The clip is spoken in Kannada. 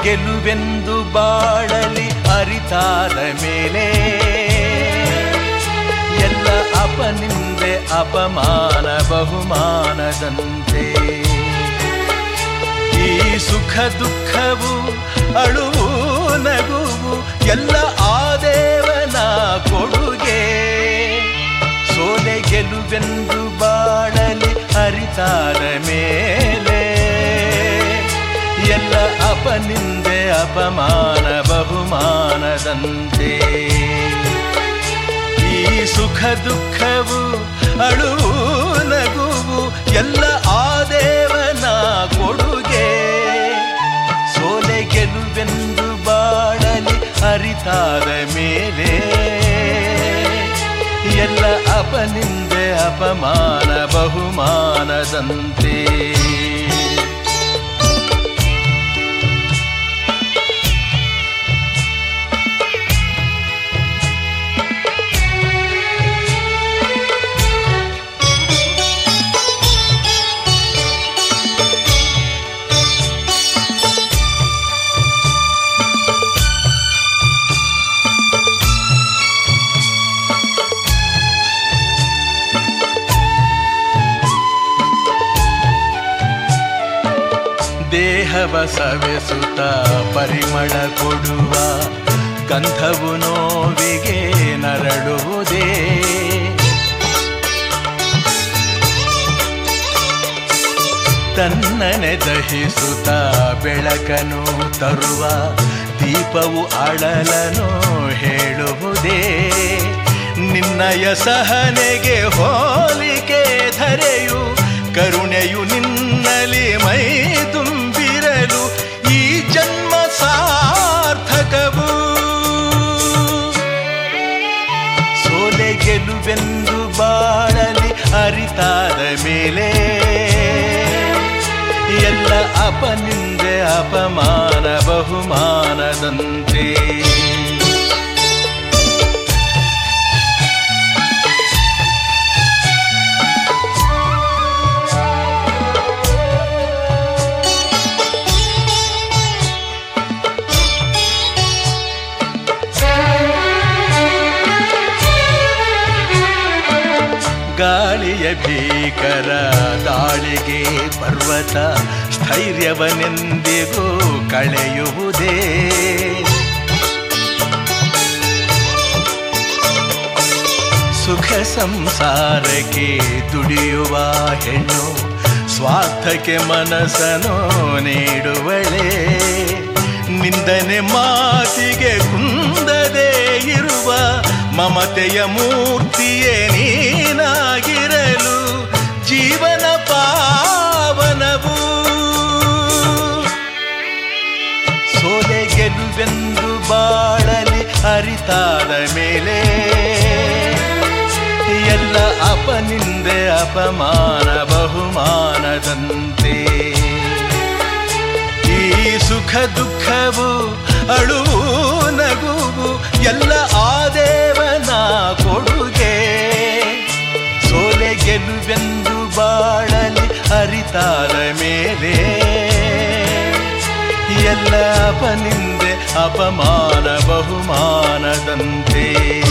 ಗೆಲುವೆಂದು ಬಾಳಲಿ ಅರಿತಾದ ಮೇಲೆ ಎಲ್ಲ ಅಪನಿಂದೆ ಅಪಮಾನ ಬಹುಮಾನದಂತೆ ಈ ಸುಖ ದುಃಖವು ಅಳುವು ನಗುವು ಎಲ್ಲ ಆ ದೇವನ ಕೊಡುಗೆ ಸೋಲೆ ಗೆಲುವೆಂದು ಬಾಳಲಿ ಅರಿತಾದ ಮೇಲೆ ಎಲ್ಲ ಅಪನಿಂದೆ ಅಪಮಾನ ಬಹುಮಾನದಂತೆ ಈ ಸುಖ ದುಃಖವು ಅಳುವು ನಗುವು ಎಲ್ಲ ಆ ದೇವನ ಕೊಡುಗೆ ಸೋಲೆ ಗೆಲುವೆಂದು ಬಾಳಲಿ ಅರಿತಾದ ಮೇಲೆ ಎಲ್ಲ ಅಪನಿಂದೆ ಅಪಮಾನ ಬಹುಮಾನದಂತೆ ದೇಹವ ಸವೆಸುತ್ತ ಪರಿಮಳ ಕೊಡುವ ಗಂಧವು ನೋವಿಗೆ ನರಳುವುದೇ ತನ್ನನೆ ದಹಿಸುತ್ತ ಬೆಳಕನು ತರುವ ದೀಪವು ಅಳಲನು ಹೇಳುವುದೇ ನಿನ್ನಯ ಸಹನೆಗೆ ಹೋಲಿಕೆ ಧರೆಯು ಕರುಣೆಯು ನಿನ್ನಲಿ ಮೈ ತುಂಬಿರಲು ಈ ಜನ್ಮ ಸಾರ್ಥಕವು ಸೋಲೆ ಗೆಲುವೆಂದು ಬಾಳಲಿ ಅರಿತಾದ ಮೇಲೆ ಎಲ್ಲ ಅಪನಿಂದೆ ಅಪಮಾನ ಬಹುಮಾನದಂತೆ ಗಾಳಿಯ ಭೀಕರ ದಾಳಿಗೆ ಪರ್ವತ ಸ್ಥೈರ್ಯವನೆಂದಿಗೂ ಕಳೆಯುವುದೇ ಸುಖ ಸಂಸಾರಕ್ಕೆ ದುಡಿಯುವ ಹೆಣ್ಣು ಸ್ವಾರ್ಥಕ್ಕೆ ಮನಸ್ಸನ್ನು ನೀಡುವಳೆ ನಿಂದನೆ ಮಾತಿಗೆ ಕುಂದದೇ ಇರುವ ಮಮತೆಯ ಮೂರ್ತಿಯೇ ನೀನಾಗಿರಲು ಜೀವನ ಪಾವನವು ಸೋಲೆ ಗೆಲುವೆಂದು ಬಾಳಲಿ ಅರಿತಾದ ಮೇಲೆ ಎಲ್ಲ ಅಪನಿಂದೆ ಅಪಮಾನ ಬಹುಮಾನದಂತೆ ಈ ಸುಖ ದುಃಖವು ಅಳುವು ನಗುವು ಎಲ್ಲ ಆ ದೇವನ ಕೊಡುಗೆ ಸೋಲೆ ಗೆಲುವೆಂದು ಬಾಳಲಿ ಅರಿತಾದ ಮೇಲೆ ಎಲ್ಲ ಅಪನಿಂದೆ ಅಪಮಾನ ಬಹುಮಾನದಂತೆ